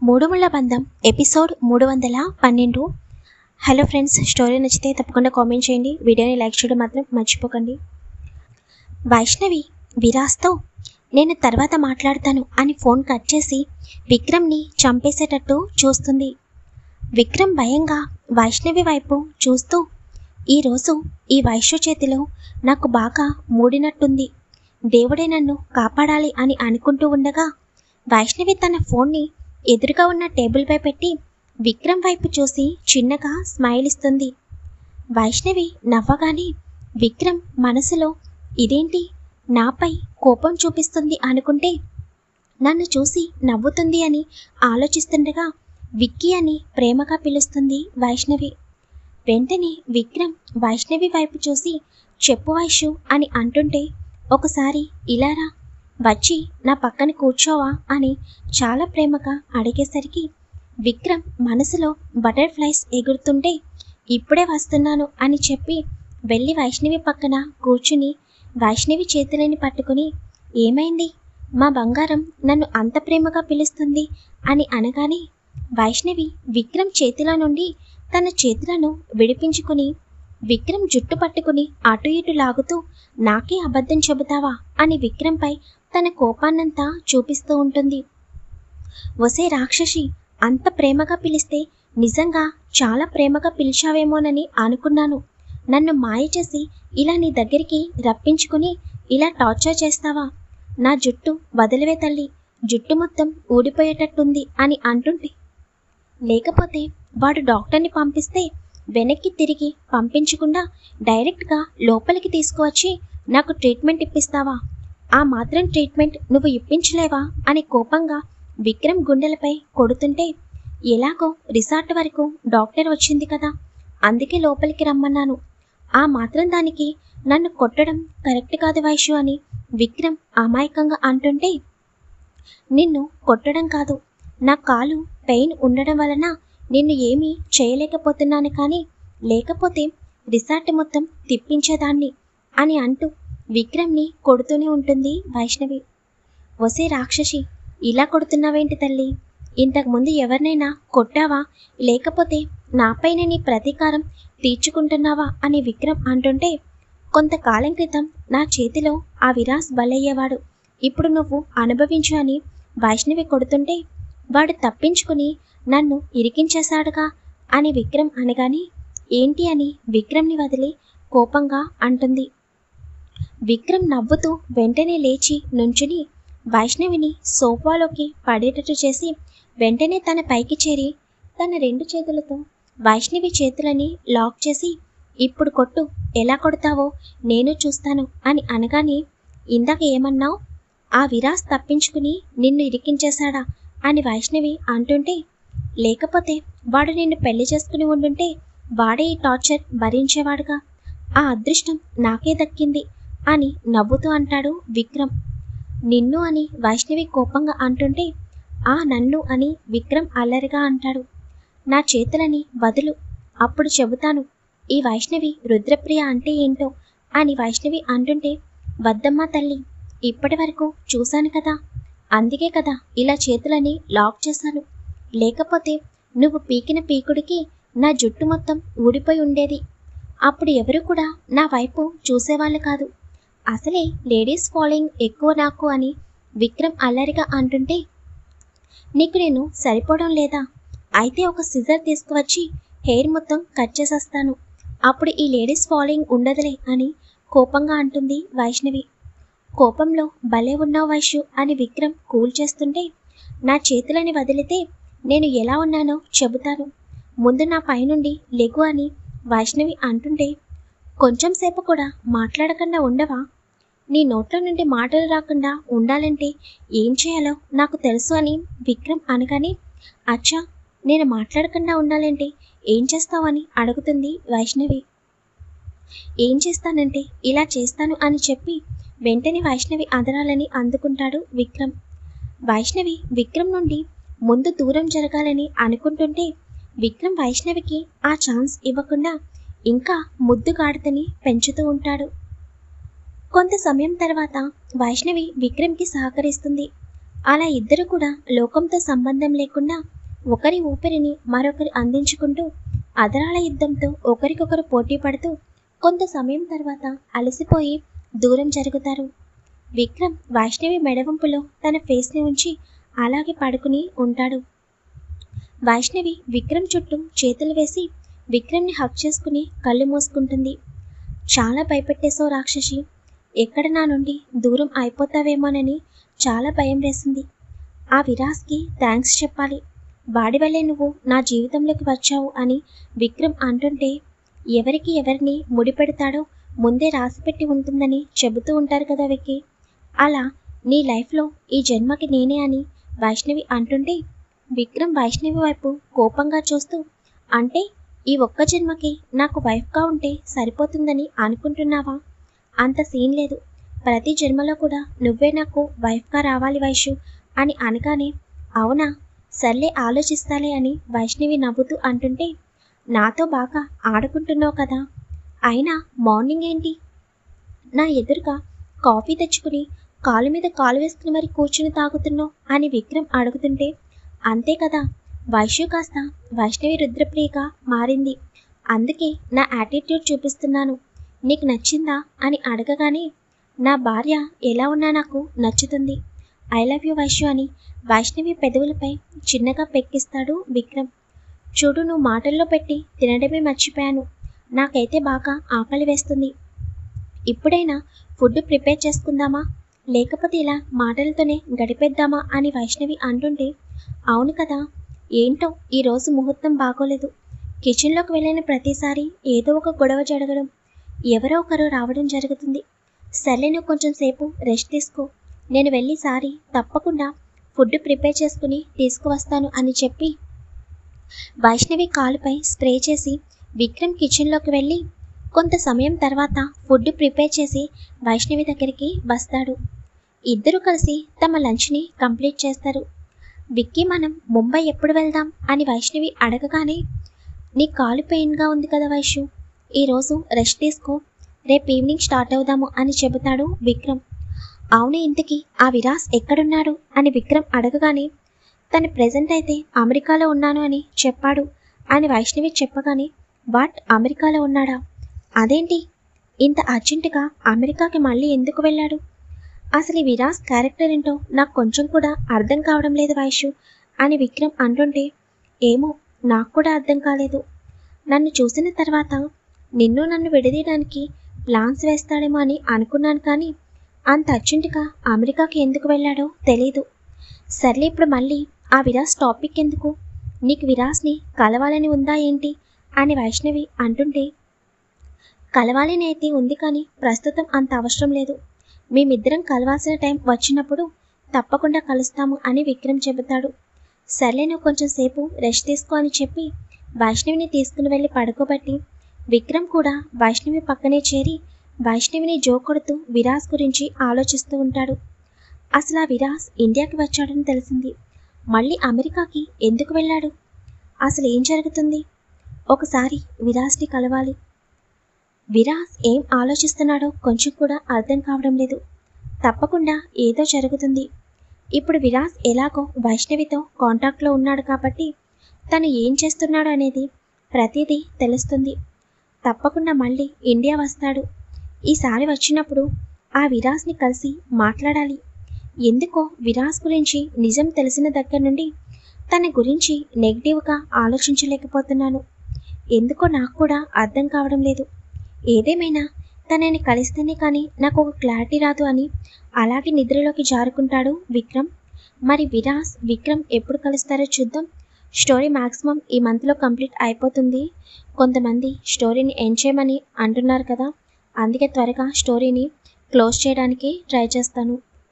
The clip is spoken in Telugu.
మూడు ముళ్ళ బంధం ఎపిసోడ్ మూడు వందల పన్నెండు హలో ఫ్రెండ్స్ స్టోరీ నచ్చితే తప్పకుండా కామెంట్ చేయండి వీడియోని లైక్ చేయడం మాత్రం మర్చిపోకండి వైష్ణవి విరాస్తో నేను తర్వాత మాట్లాడతాను అని ఫోన్ కట్ చేసి విక్రమ్ని చంపేసేటట్టు చూస్తుంది విక్రమ్ భయంగా వైష్ణవి వైపు చూస్తూ ఈరోజు ఈ వైశ్య చేతిలో నాకు బాగా మూడినట్టుంది దేవుడే నన్ను కాపాడాలి అని అనుకుంటూ ఉండగా వైష్ణవి తన ఫోన్ని ఎదురుగా ఉన్న టేబుల్పై పెట్టి విక్రమ్ వైపు చూసి చిన్నగా స్మైల్ ఇస్తుంది వైష్ణవి నవ్వగానే విక్రమ్ మనసులో ఇదేంటి నాపై కోపం చూపిస్తుంది అనుకుంటే నన్ను చూసి నవ్వుతుంది అని ఆలోచిస్తుండగా విక్కీ అని ప్రేమగా పిలుస్తుంది వైష్ణవి వెంటనే విక్రమ్ వైష్ణవి వైపు చూసి చెప్పు వైషు అని అంటుంటే ఒకసారి ఇలారా వచ్చి నా పక్కన కూర్చోవా అని చాలా ప్రేమగా అడిగేసరికి విక్రమ్ మనసులో బటర్ఫ్లైస్ ఎగురుతుంటే ఇప్పుడే వస్తున్నాను అని చెప్పి వెళ్ళి వైష్ణవి పక్కన కూర్చుని వైష్ణవి చేతులని పట్టుకుని ఏమైంది మా బంగారం నన్ను అంత ప్రేమగా పిలుస్తుంది అని అనగానే వైష్ణవి విక్రమ్ చేతిలో నుండి తన చేతులను విడిపించుకుని విక్రమ్ జుట్టు పట్టుకుని అటు ఇటు లాగుతూ నాకే అబద్ధం చెబుతావా అని విక్రమ్పై తన కోపాన్నంతా చూపిస్తూ ఉంటుంది ఒసే రాక్షసి అంత ప్రేమగా పిలిస్తే నిజంగా చాలా ప్రేమగా పిలిచావేమోనని అనుకున్నాను నన్ను మాయ చేసి ఇలా నీ దగ్గరికి రప్పించుకుని ఇలా టార్చర్ చేస్తావా నా జుట్టు వదిలివే తల్లి జుట్టు మొత్తం ఊడిపోయేటట్టుంది అని అంటుంటే లేకపోతే వాడు డాక్టర్ని పంపిస్తే వెనక్కి తిరిగి పంపించకుండా డైరెక్ట్గా లోపలికి తీసుకువచ్చి నాకు ట్రీట్మెంట్ ఇప్పిస్తావా ఆ మాత్రం ట్రీట్మెంట్ నువ్వు ఇప్పించలేవా అని కోపంగా విక్రమ్ గుండెలపై కొడుతుంటే ఎలాగో రిసార్ట్ వరకు డాక్టర్ వచ్చింది కదా అందుకే లోపలికి రమ్మన్నాను ఆ మాత్రం దానికి నన్ను కొట్టడం కరెక్ట్ కాదు వైషు అని విక్రమ్ అమాయకంగా అంటుంటే నిన్ను కొట్టడం కాదు నా కాలు పెయిన్ ఉండడం వలన నిన్ను ఏమీ చేయలేకపోతున్నాను కానీ లేకపోతే రిసార్ట్ మొత్తం తిప్పించేదాన్ని అని అంటూ విక్రమ్ని కొడుతూనే ఉంటుంది వైష్ణవి ఒసే రాక్షసి ఇలా కొడుతున్నావేంటి తల్లి ఇంతకుముందు ఎవరినైనా కొట్టావా లేకపోతే నాపైన నీ ప్రతీకారం తీర్చుకుంటున్నావా అని విక్రమ్ అంటుంటే కొంతకాలం క్రితం నా చేతిలో ఆ విరాస్ బలయ్యేవాడు ఇప్పుడు నువ్వు అనుభవించు అని వైష్ణవి కొడుతుంటే వాడు తప్పించుకుని నన్ను ఇరికించేశాడుగా అని విక్రమ్ అనగానే ఏంటి అని విక్రమ్ని వదిలి కోపంగా అంటుంది విక్రమ్ నవ్వుతూ వెంటనే లేచి నుంచుని వైష్ణవిని సోఫాలోకి పడేటట్టు చేసి వెంటనే తన పైకి చేరి తన రెండు చేతులతో వైష్ణవి చేతులని లాక్ చేసి ఇప్పుడు కొట్టు ఎలా కొడతావో నేను చూస్తాను అని అనగానే ఇందాక ఏమన్నావు ఆ విరాస్ తప్పించుకుని నిన్ను ఇరికించేశాడా అని వైష్ణవి అంటుంటే లేకపోతే వాడు నిన్ను పెళ్లి చేసుకుని ఉండుంటే వాడే ఈ టార్చర్ భరించేవాడుగా ఆ అదృష్టం నాకే దక్కింది అని నవ్వుతూ అంటాడు విక్రమ్ నిన్ను అని వైష్ణవి కోపంగా అంటుంటే ఆ నన్ను అని విక్రమ్ అల్లరిగా అంటాడు నా చేతులని వదులు అప్పుడు చెబుతాను ఈ వైష్ణవి రుద్రప్రియ అంటే ఏంటో అని వైష్ణవి అంటుంటే వద్దమ్మా తల్లి ఇప్పటి వరకు చూశాను కదా అందుకే కదా ఇలా చేతులని లాక్ చేశాను లేకపోతే నువ్వు పీకిన పీకుడికి నా జుట్టు మొత్తం ఊడిపోయి ఉండేది అప్పుడు ఎవరు కూడా నా వైపు చూసేవాళ్ళు కాదు అసలే లేడీస్ ఫాలోయింగ్ ఎక్కువ నాకు అని విక్రమ్ అల్లరిగా అంటుంటే నీకు నేను సరిపోవడం లేదా అయితే ఒక సిజర్ తీసుకువచ్చి హెయిర్ మొత్తం కట్ చేసేస్తాను అప్పుడు ఈ లేడీస్ ఫాలోయింగ్ ఉండదులే అని కోపంగా అంటుంది వైష్ణవి కోపంలో భలే ఉన్నావు వైషు అని విక్రమ్ కూల్ చేస్తుంటే నా చేతులని వదిలితే నేను ఎలా ఉన్నానో చెబుతాను ముందు నా పైనుండి లెగు అని వైష్ణవి అంటుంటే కొంచెం సేపు కూడా మాట్లాడకుండా ఉండవా నీ నోట్ల నుండి మాటలు రాకుండా ఉండాలంటే ఏం చేయాలో నాకు తెలుసు అని విక్రమ్ అనగానే అచ్చా నేను మాట్లాడకుండా ఉండాలంటే ఏం చేస్తావని అడుగుతుంది వైష్ణవి ఏం చేస్తానంటే ఇలా చేస్తాను అని చెప్పి వెంటనే వైష్ణవి అదరాలని అందుకుంటాడు విక్రమ్ వైష్ణవి విక్రమ్ నుండి ముందు దూరం జరగాలని అనుకుంటుంటే విక్రమ్ వైష్ణవికి ఆ ఛాన్స్ ఇవ్వకుండా ఇంకా ముద్దుగాడితని పెంచుతూ ఉంటాడు కొంత సమయం తర్వాత వైష్ణవి విక్రమ్కి సహకరిస్తుంది అలా ఇద్దరు కూడా లోకంతో సంబంధం లేకుండా ఒకరి ఊపిరిని మరొకరు అందించుకుంటూ అదరాల యుద్ధంతో ఒకరికొకరు పోటీ పడుతూ కొంత సమయం తర్వాత అలసిపోయి దూరం జరుగుతారు విక్రమ్ వైష్ణవి మెడవంపులో తన ఫేస్ని ఉంచి అలాగే పడుకుని ఉంటాడు వైష్ణవి విక్రమ్ చుట్టూ చేతులు వేసి విక్రమ్ని హక్ చేసుకుని కళ్ళు మూసుకుంటుంది చాలా భయపెట్టేశావు రాక్షసి ఎక్కడ నా నుండి దూరం అయిపోతావేమోనని చాలా భయం వేసింది ఆ విరాస్కి థ్యాంక్స్ చెప్పాలి వాడి వల్లే నువ్వు నా జీవితంలోకి వచ్చావు అని విక్రమ్ అంటుంటే ఎవరికి ఎవరిని ముడిపెడతాడో ముందే రాసిపెట్టి ఉంటుందని చెబుతూ ఉంటారు కదా విక్కీ అలా నీ లైఫ్లో ఈ జన్మకి నేనే అని వైష్ణవి అంటుంటే విక్రమ్ వైష్ణవి వైపు కోపంగా చూస్తూ అంటే ఈ ఒక్క జన్మకి నాకు వైఫ్గా ఉంటే సరిపోతుందని అనుకుంటున్నావా అంత సీన్ లేదు ప్రతి జన్మలో కూడా నువ్వే నాకు వైఫ్గా రావాలి వైషు అని అనగానే అవునా సర్లే ఆలోచిస్తాలే అని వైష్ణవి నవ్వుతూ అంటుంటే నాతో బాగా ఆడుకుంటున్నావు కదా అయినా మార్నింగ్ ఏంటి నా ఎదురుగా కాఫీ తెచ్చుకుని కాలు మీద కాలు వేసుకుని మరి కూర్చుని తాగుతున్నావు అని విక్రమ్ అడుగుతుంటే అంతే కదా వైష్ణు కాస్త వైష్ణవి రుద్రప్రియగా మారింది అందుకే నా యాటిట్యూడ్ చూపిస్తున్నాను నీకు నచ్చిందా అని అడగగానే నా భార్య ఎలా ఉన్నా నాకు నచ్చుతుంది ఐ లవ్ యూ వైష్ణు అని వైష్ణవి పెదవులపై చిన్నగా పెక్కిస్తాడు విక్రమ్ చూడు నువ్వు మాటల్లో పెట్టి తినడమే మర్చిపోయాను నాకైతే బాగా ఆకలి వేస్తుంది ఇప్పుడైనా ఫుడ్ ప్రిపేర్ చేసుకుందామా లేకపోతే ఇలా మాటలతోనే గడిపేద్దామా అని వైష్ణవి అంటుంటే అవును కదా ఏంటో ఈరోజు ముహూర్తం బాగోలేదు కిచెన్లోకి వెళ్ళిన ప్రతిసారి ఏదో ఒక గొడవ జరగడం ఎవరో ఒకరు రావడం జరుగుతుంది సర్లే నువ్వు కొంచెం సేపు రెస్ట్ తీసుకో నేను వెళ్ళి సారి తప్పకుండా ఫుడ్ ప్రిపేర్ చేసుకుని తీసుకువస్తాను అని చెప్పి వైష్ణవి కాలుపై స్ప్రే చేసి విక్రమ్ కిచెన్లోకి వెళ్ళి కొంత సమయం తర్వాత ఫుడ్ ప్రిపేర్ చేసి వైష్ణవి దగ్గరికి వస్తాడు ఇద్దరు కలిసి తమ లంచ్ని కంప్లీట్ చేస్తారు విక్కీ మనం ముంబై ఎప్పుడు వెళ్దాం అని వైష్ణవి అడగగానే నీ కాలు పెయిన్గా ఉంది కదా వైషు ఈరోజు రెస్ట్ తీసుకో రేపు ఈవినింగ్ స్టార్ట్ అవుదాము అని చెబుతాడు విక్రమ్ అవును ఇంతకీ ఆ విరాస్ ఎక్కడున్నాడు అని విక్రమ్ అడగగానే తను ప్రెజెంట్ అయితే అమెరికాలో ఉన్నాను అని చెప్పాడు అని వైష్ణవి చెప్పగానే వాట్ అమెరికాలో ఉన్నాడా అదేంటి ఇంత అర్జెంటుగా అమెరికాకి మళ్ళీ ఎందుకు వెళ్ళాడు అసలు ఈ విరాస్ క్యారెక్టర్ ఏంటో నాకు కొంచెం కూడా అర్థం కావడం లేదు వైషు అని విక్రమ్ అంటుంటే ఏమో నాకు కూడా అర్థం కాలేదు నన్ను చూసిన తర్వాత నిన్ను నన్ను విడదీయడానికి ప్లాన్స్ వేస్తాడేమో అని అనుకున్నాను కానీ అంత అర్జెంటుగా అమెరికాకి ఎందుకు వెళ్ళాడో తెలీదు సర్లే ఇప్పుడు మళ్ళీ ఆ విరాస్ టాపిక్ ఎందుకు నీకు విరాస్ని కలవాలని ఉందా ఏంటి అని వైష్ణవి అంటుంటే కలవాలని అయితే ఉంది కానీ ప్రస్తుతం అంత అవసరం లేదు మేమిద్దరం కలవాల్సిన టైం వచ్చినప్పుడు తప్పకుండా కలుస్తాము అని విక్రమ్ చెబుతాడు సర్లే నువ్వు కొంచెం సేపు రెస్ట్ తీసుకో అని చెప్పి వైష్ణవిని తీసుకుని వెళ్ళి పడుకోబట్టి విక్రమ్ కూడా వైష్ణవి పక్కనే చేరి వైష్ణవిని జోకొడుతూ విరాస్ గురించి ఆలోచిస్తూ ఉంటాడు అసలు ఆ విరాస్ ఇండియాకి వచ్చాడని తెలిసింది మళ్ళీ అమెరికాకి ఎందుకు వెళ్ళాడు అసలు ఏం జరుగుతుంది ఒకసారి విరాస్ని కలవాలి విరాస్ ఏం ఆలోచిస్తున్నాడో కొంచెం కూడా అర్థం కావడం లేదు తప్పకుండా ఏదో జరుగుతుంది ఇప్పుడు విరాస్ ఎలాగో వైష్ణవితో కాంటాక్ట్లో ఉన్నాడు కాబట్టి తను ఏం చేస్తున్నాడు అనేది ప్రతిదీ తెలుస్తుంది తప్పకుండా మళ్ళీ ఇండియా వస్తాడు ఈసారి వచ్చినప్పుడు ఆ విరాస్ని కలిసి మాట్లాడాలి ఎందుకో విరాస్ గురించి నిజం తెలిసిన దగ్గర నుండి తన గురించి నెగిటివ్గా ఆలోచించలేకపోతున్నాను ఎందుకో నాకు కూడా అర్థం కావడం లేదు ఏదేమైనా తనని కలిస్తేనే కానీ నాకు ఒక క్లారిటీ రాదు అని అలాగే నిద్రలోకి జారుకుంటాడు విక్రమ్ మరి విరాస్ విక్రమ్ ఎప్పుడు కలుస్తారో చూద్దాం స్టోరీ మ్యాక్సిమం ఈ మంత్లో కంప్లీట్ అయిపోతుంది కొంతమంది స్టోరీని ఎండ్ చేయమని అంటున్నారు కదా అందుకే త్వరగా స్టోరీని క్లోజ్ చేయడానికి ట్రై చేస్తాను